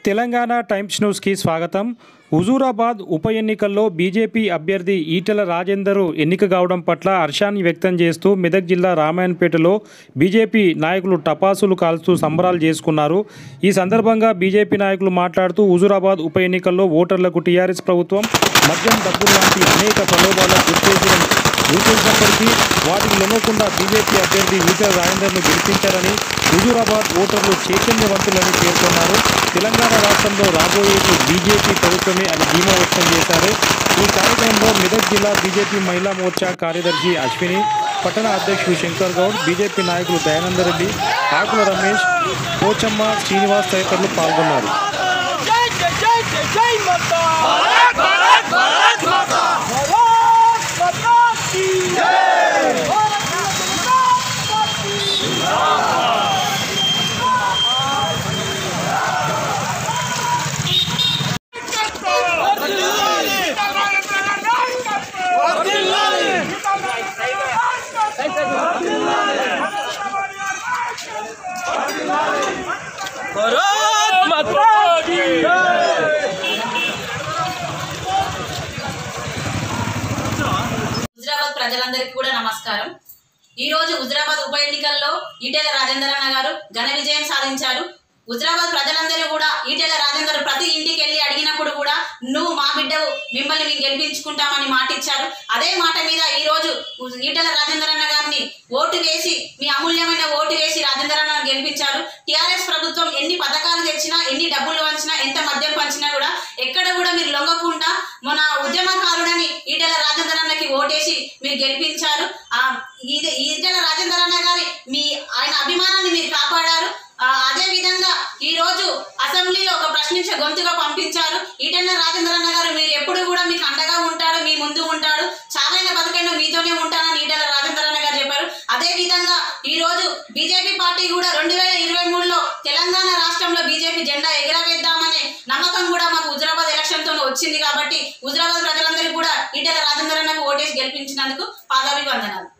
Telangana times న్యూస్కి స్వాగతం హుజూరాబాద్ ఉప ఎన్నికల్లో బీజేపీ అభ్యర్థి ఈటెల రాజేందర్ ఎన్నిక కావడం పట్ల హర్షాన్ని వ్యక్తం చేస్తూ మెదక్ జిల్లా రామాయణపేటలో బీజేపీ నాయకులు టపాసులు కాల్స్తూ సంబరాలు చేసుకున్నారు ఈ సందర్భంగా బీజేపీ నాయకులు మాట్లాడుతూ హుజూరాబాద్ ఉప ఎన్నికల్లో ఓటర్లకు టీఆర్ఎస్ ప్రభుత్వం మద్యం డబ్బులు లాంటి అనేక ప్రలోభాలకు గుర్తించడం గుర్తించినప్పటికీ వాటికి లొంగకుండా బీజేపీ అభ్యర్థి ఈటెల రాజేందర్ను గెలిపించారని హుజూరాబాద్ ఓటర్లు చైతన్యవంతులని పేర్కొన్నారు తెలంగాణ రాష్ట్రంలో రాబోయేది బీజేపీ ప్రభుత్వమే అని ధీమా వ్యక్తం చేశారు ఈ కార్యక్రమంలో మెదక్ జిల్లా బీజేపీ మహిళా మోర్చా కార్యదర్శి అశ్విని పట్టణ అధ్యక్షుడు శంకర్ గౌడ్ బీజేపీ నాయకులు దయానందరెడ్డి ఆకుల రమేష్ పోచమ్మ శ్రీనివాస్ తదితరులు పాల్గొన్నారు జై జై జై జై జై మాతా భారత్ భారత్ భారత్ మాతా భారత్ మాతా కీ జై భారత్ మాతా కీ భారత్ మాతా కీ హుజరాబాద్ ప్రజలందరికీ కూడా నమస్కారం ఈ రోజు హుజరాబాద్ ఉప ఎన్నికల్లో ఈటెల రాజేందర్ అన్న గారు ఘన విజయం సాధించారు హుజరాబాద్ ప్రజలందరూ కూడా ఈటెల రాజేందర్ ప్రతి ఇంటికి వెళ్ళి అడిగినప్పుడు కూడా నువ్వు మా బిడ్డవు మిమ్మల్ని మేము గెలిపించుకుంటామని మాట ఇచ్చారు అదే మాట మీద ఈ రోజు ఈటెల రాజేందర్ అన్న గారిని ఓటు వేసి మీ అమూల్యమైన ఓటు వేసి రాజేందర్ అన్న గెలిపించారు టిఆర్ఎస్ ప్రభుత్వం ఎన్ని పథకాలు తెచ్చినా ఎన్ని డబ్బులు వంచినా ఎంత మద్యం పంచినా కూడా ఎక్కడ కూడా మీరు లొంగకుండా మన ఉద్యమకారుడని ఈటెల రాజేందర్ అన్నకి ఓటేసి మీరు గెలిపించారు ఆ ఇది ఈటెల రాజేందర్ అన్న గారి మీ ఆయన అభిమానాన్ని మీరు కాపాడారు ఆ, అదే విధంగా ఈ రోజు అసెంబ్లీలో ఒక ప్రశ్నించే గొంతుగా పంపించారు ఈటెల రాజేందర్ అన్న గారు మీరు ఎప్పుడు కూడా మీకు అండగా ఉంటాడు మీ ముందు ఉంటాడు చాలైన బతుకైనా మీతోనే ఉంటానని ఈటెల రాజేందర్ అన్న గారు చెప్పారు అదే విధంగా ఈ రోజు బీజేపీ పార్టీ కూడా రెండు వేల ఇరవై మూడులో తెలంగాణ రాష్ట్రంలో బీజేపీ జెండా ఎగరవేద్దామనే నమ్మకం కూడా మాకు హుజరాబాద్ ఎలక్షన్ తో వచ్చింది కాబట్టి హుజరాబాద్ ప్రజలందరికీ కూడా ఈటెల రాజేందర్ అన్నకు ఓటేసి గెలిపించినందుకు పాదాభివందనాలు